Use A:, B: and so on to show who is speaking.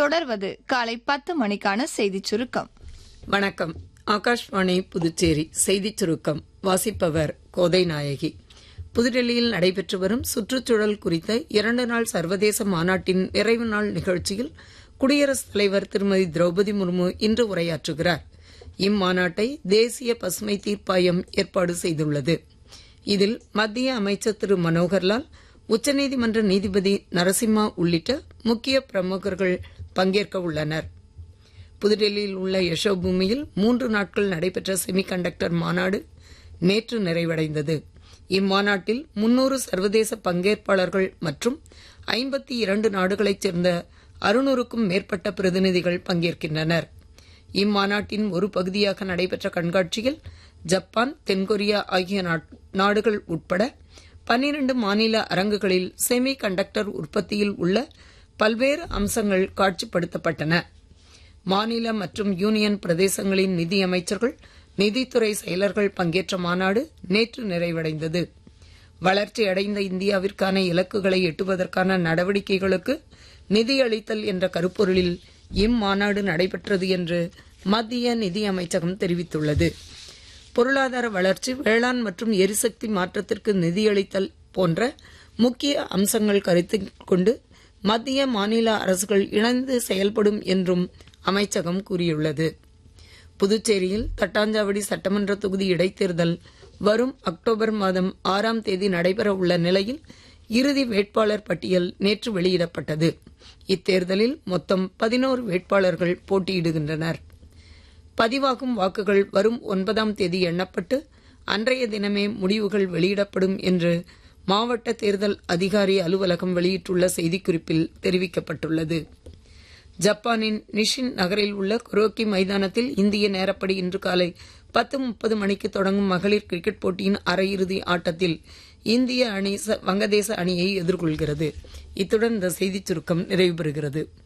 A: தொடர்வது காலை பத்து மணிக்கான செய்திச் சுருக்கம்
B: வணக்கம் ஆகாஷ்வாணி புதுச்சேரி செய்திச் சுருக்கம் வாசிப்பவர் கோதை நாயகி புதுடெல்லியில் நடைபெற்று வரும் சுற்றுச்சூழல் குறித்த இரண்டு நாள் சர்வதேச மாநாட்டின் நிறைவு நாள் நிகழ்ச்சியில் குடியரசுத் தலைவர் திருமதி திரௌபதி முர்மு இன்று உரையாற்றுகிறார் இம்மாநாட்டை தேசிய பசுமை தீர்ப்பாயம் ஏற்பாடு செய்துள்ளது இதில் மத்திய அமைச்சர் திரு மனோகர்லால் உச்சநீதிமன்ற நீதிபதி நரசிம்மா உள்ளிட்ட முக்கிய பிரமுகர்கள் பங்கேற்க உள்ளனர் புதுடெல்லியில் உள்ள யசோபூமியில் மூன்று நாட்கள் நடைபெற்ற செமிகண்டக்டர் மாநாடு நேற்று நிறைவடைந்தது இம்மாநாட்டில் முன்னூறு சர்வதேச பங்கேற்பாளர்கள் மற்றும் ஐம்பத்தி இரண்டு நாடுகளைச் சேர்ந்த அறுநூறுக்கும் மேற்பட்ட பிரதிநிதிகள் பங்கேற்கின்றனர் இம்மாநாட்டின் ஒரு பகுதியாக நடைபெற்ற கண்காட்சியில் ஜப்பான் தென்கொரியா ஆகிய நாடுகள் உட்பட பன்னிரண்டு மாநில அரங்குகளில் செமி கண்டக்டர் உற்பத்தியில் உள்ள பல்வேறு அம்சங்கள் காட்சிப்படுத்தப்பட்டன மாநில மற்றும் யூனியன் பிரதேசங்களின் நிதி அமைச்சர்கள் நிதித்துறை செயலர்கள் பங்கேற்ற மாநாடு நேற்று நிறைவடைந்தது வளர்ச்சியடைந்த இந்தியாவிற்கான இலக்குகளை எட்டுவதற்கான நடவடிக்கைகளுக்கு நிதியளித்தல் என்ற கருப்பொருளில் இம்மாநாடு நடைபெற்றது என்று மத்திய நிதி அமைச்சகம் தெரிவித்துள்ளது பொருளாதார வளர்ச்சி வேளாண் மற்றும் எரிசக்தி மாற்றத்திற்கு நிதியளித்தல் போன்ற முக்கிய அம்சங்கள் கருத்தில் கொண்டு மத்திய மாநில அரசுகள் இணைந்து செயல்படும் என்றும் அமைச்சகம் கூறியுள்ளது புதுச்சேரியில் தட்டாஞ்சாவடி சட்டமன்ற தொகுதி இடைத்தேர்தல் வரும் அக்டோபர் மாதம் ஆறாம் தேதி நடைபெற உள்ள நிலையில் இறுதி வேட்பாளர் பட்டியல் நேற்று வெளியிடப்பட்டது இத்தேர்தலில் மொத்தம் பதினோரு வேட்பாளர்கள் போட்டியிடுகின்றனர் பதிவாகும் வாக்குகள் வரும் ஒன்பதாம் தேதி எண்ணப்பட்டு அன்றைய தினமே முடிவுகள் வெளியிடப்படும் என்று மாவட்ட தேர்தல் அதிகாரி அலுவலகம் வெளியிட்டுள்ள செய்திக்குறிப்பில் தெரிவிக்கப்பட்டுள்ளது ஜப்பானின் நிஷின் நகரில் உள்ள குரோக்கி மைதானத்தில் இந்திய நேரப்படி இன்று காலை பத்து முப்பது மணிக்கு தொடங்கும் மகளிர் கிரிக்கெட் போட்டியின் அரையிறுதி ஆட்டத்தில் இந்திய அணி வங்கதேச அணியை எதிர்கொள்கிறது இத்துடன் இந்த செய்திச் சுருக்கம் நிறைவு பெறுகிறது